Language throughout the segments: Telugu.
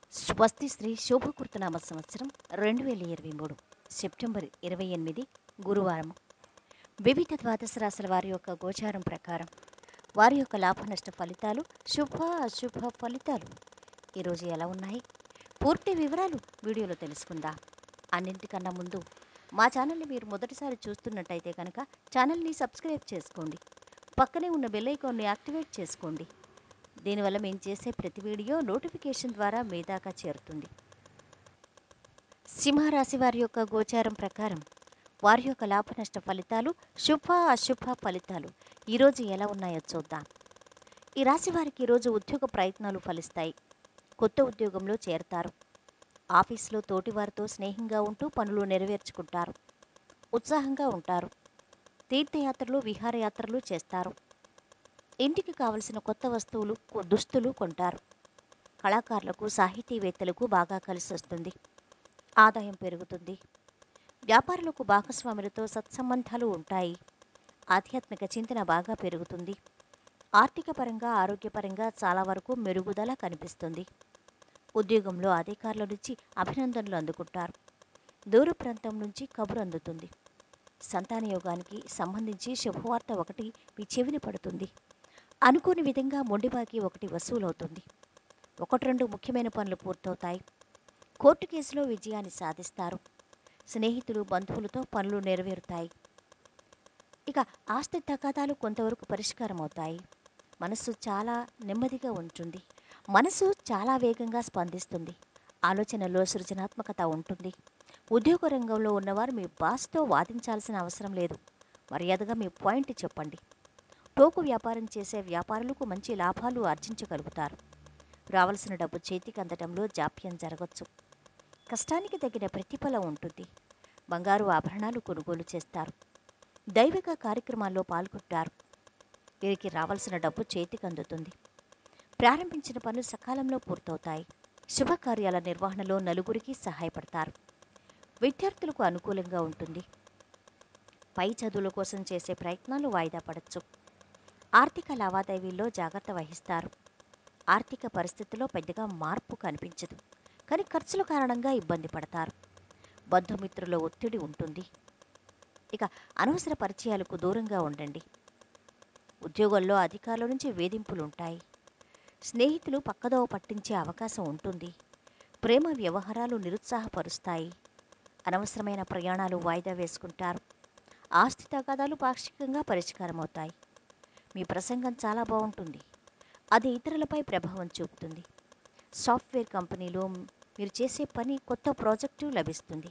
స్వస్తి శ్రీ శోభకృతనామ సంవత్సరం రెండు వేల ఇరవై మూడు సెప్టెంబర్ ఇరవై ఎనిమిది గురువారం వివిధ ద్వాదశ రాశుల వారి యొక్క గోచారం ప్రకారం వారి యొక్క లాభ నష్ట ఫలితాలు శుభ అశుభ ఫలితాలు ఈరోజు ఎలా ఉన్నాయి పూర్తి వివరాలు వీడియోలో తెలుసుకుందాం అన్నింటికన్నా ముందు మా ఛానల్ని మీరు మొదటిసారి చూస్తున్నట్టయితే కనుక ఛానల్ని సబ్స్క్రైబ్ చేసుకోండి పక్కనే ఉన్న బెల్ ఐకాన్ని యాక్టివేట్ చేసుకోండి దీనివల్ల మేము చేసే ప్రతి వీడియో నోటిఫికేషన్ ద్వారా మీ దాకా చేరుతుంది సింహరాశి వారి యొక్క గోచారం ప్రకారం వారి యొక్క లాభ నష్ట ఫలితాలు శుభ అశుభ ఫలితాలు ఈరోజు ఎలా ఉన్నాయో చూద్దాం ఈ రాశి వారికి ఈరోజు ఉద్యోగ ప్రయత్నాలు ఫలిస్తాయి కొత్త ఉద్యోగంలో చేరతారు ఆఫీసులో తోటివారితో స్నేహంగా ఉంటూ పనులు నెరవేర్చుకుంటారు ఉత్సాహంగా ఉంటారు తీర్థయాత్రలు విహారయాత్రలు చేస్తారు ఇంటికి కావలసిన కొత్త వస్తువులు కొ- దుస్తులు కొంటారు కళాకారులకు సాహితీవేత్తలకు బాగా కలిసి వస్తుంది ఆదాయం పెరుగుతుంది వ్యాపారులకు భాగస్వాములతో సత్సంబంధాలు ఉంటాయి ఆధ్యాత్మిక చింతన బాగా పెరుగుతుంది ఆర్థిక పరంగా ఆరోగ్యపరంగా చాలా వరకు మెరుగుదల కనిపిస్తుంది ఉద్యోగంలో అధికారుల నుంచి అభినందనలు అందుకుంటారు దూర ప్రాంతం నుంచి కబురు అందుతుంది సంతాన యోగానికి సంబంధించి శుభవార్త ఒకటి మీ చెవిని పడుతుంది అనుకోని విధంగా మొండిబాకి ఒకటి వసూలవుతుంది ఒకటి రెండు ముఖ్యమైన పనులు పూర్తవుతాయి కోర్టు కేసులో విజయాన్ని సాధిస్తారు స్నేహితులు బంధువులతో పనులు నెరవేరుతాయి ఇక ఆస్తి తగాదాలు కొంతవరకు పరిష్కారం అవుతాయి మనస్సు చాలా నెమ్మదిగా ఉంటుంది మనసు చాలా వేగంగా స్పందిస్తుంది ఆలోచనలో సృజనాత్మకత ఉంటుంది ఉద్యోగ రంగంలో ఉన్నవారు మీ బాస్తో వాదించాల్సిన అవసరం లేదు మర్యాదగా మీ పాయింట్ చెప్పండి టోకు వ్యాపారం చేసే వ్యాపారులకు మంచి లాభాలు ఆర్జించగలుగుతారు రావాల్సిన డబ్బు చేతికి అందడంలో జాప్యం జరగచ్చు కష్టానికి తగిన ప్రతిఫలం ఉంటుంది బంగారు ఆభరణాలు కొనుగోలు చేస్తారు దైవిక కార్యక్రమాల్లో పాల్గొంటారు వీరికి రావాల్సిన డబ్బు చేతికి అందుతుంది ప్రారంభించిన పనులు సకాలంలో పూర్తవుతాయి శుభకార్యాల నిర్వహణలో నలుగురికి సహాయపడతారు విద్యార్థులకు అనుకూలంగా ఉంటుంది పై చదువుల కోసం చేసే ప్రయత్నాలు వాయిదా పడచ్చు ఆర్థిక లావాదేవీల్లో జాగ్రత్త వహిస్తారు ఆర్థిక పరిస్థితిలో పెద్దగా మార్పు కనిపించదు కానీ ఖర్చుల కారణంగా ఇబ్బంది పడతారు బంధుమిత్రుల ఒత్తిడి ఉంటుంది ఇక అనవసర పరిచయాలకు దూరంగా ఉండండి ఉద్యోగంలో అధికారుల నుంచి వేధింపులు ఉంటాయి స్నేహితులు పక్కదోవ పట్టించే అవకాశం ఉంటుంది ప్రేమ వ్యవహారాలు నిరుత్సాహపరుస్తాయి అనవసరమైన ప్రయాణాలు వాయిదా వేసుకుంటారు ఆస్తి తగాదాలు పాక్షికంగా పరిష్కారం అవుతాయి మీ ప్రసంగం చాలా బాగుంటుంది అది ఇతరులపై ప్రభావం చూపుతుంది సాఫ్ట్వేర్ కంపెనీలో మీరు చేసే పని కొత్త ప్రాజెక్టు లభిస్తుంది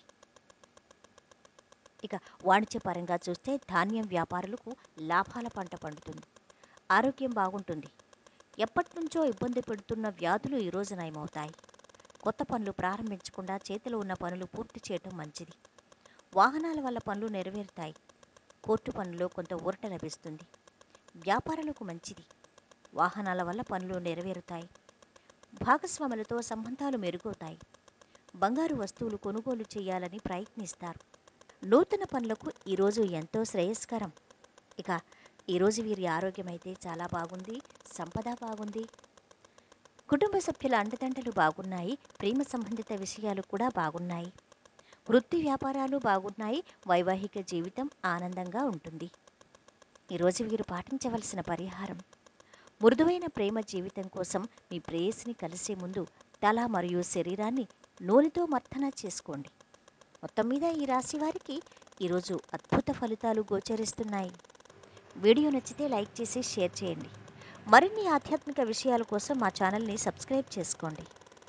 ఇక వాణిజ్యపరంగా చూస్తే ధాన్యం వ్యాపారులకు లాభాల పంట పండుతుంది ఆరోగ్యం బాగుంటుంది ఎప్పటి నుంచో ఇబ్బంది పెడుతున్న వ్యాధులు ఈరోజు నయమవుతాయి కొత్త పనులు ప్రారంభించకుండా చేతిలో ఉన్న పనులు పూర్తి చేయటం మంచిది వాహనాల వల్ల పనులు నెరవేరుతాయి కోర్టు పనుల్లో కొంత ఊరట లభిస్తుంది వ్యాపారాలకు మంచిది వాహనాల వల్ల పనులు నెరవేరుతాయి భాగస్వాములతో సంబంధాలు మెరుగవుతాయి బంగారు వస్తువులు కొనుగోలు చేయాలని ప్రయత్నిస్తారు నూతన పనులకు ఈరోజు ఎంతో శ్రేయస్కరం ఇక ఈరోజు వీరి ఆరోగ్యం అయితే చాలా బాగుంది సంపద బాగుంది కుటుంబ సభ్యుల అండదండలు బాగున్నాయి ప్రేమ సంబంధిత విషయాలు కూడా బాగున్నాయి వృత్తి వ్యాపారాలు బాగున్నాయి వైవాహిక జీవితం ఆనందంగా ఉంటుంది ఈరోజు వీరు పాటించవలసిన పరిహారం మృదువైన ప్రేమ జీవితం కోసం మీ ప్రేయసిని కలిసే ముందు తల మరియు శరీరాన్ని నూనెతో మర్దన చేసుకోండి మొత్తం మీద ఈ రాశి వారికి ఈరోజు అద్భుత ఫలితాలు గోచరిస్తున్నాయి వీడియో నచ్చితే లైక్ చేసి షేర్ చేయండి మరిన్ని ఆధ్యాత్మిక విషయాల కోసం మా ఛానల్ని సబ్స్క్రైబ్ చేసుకోండి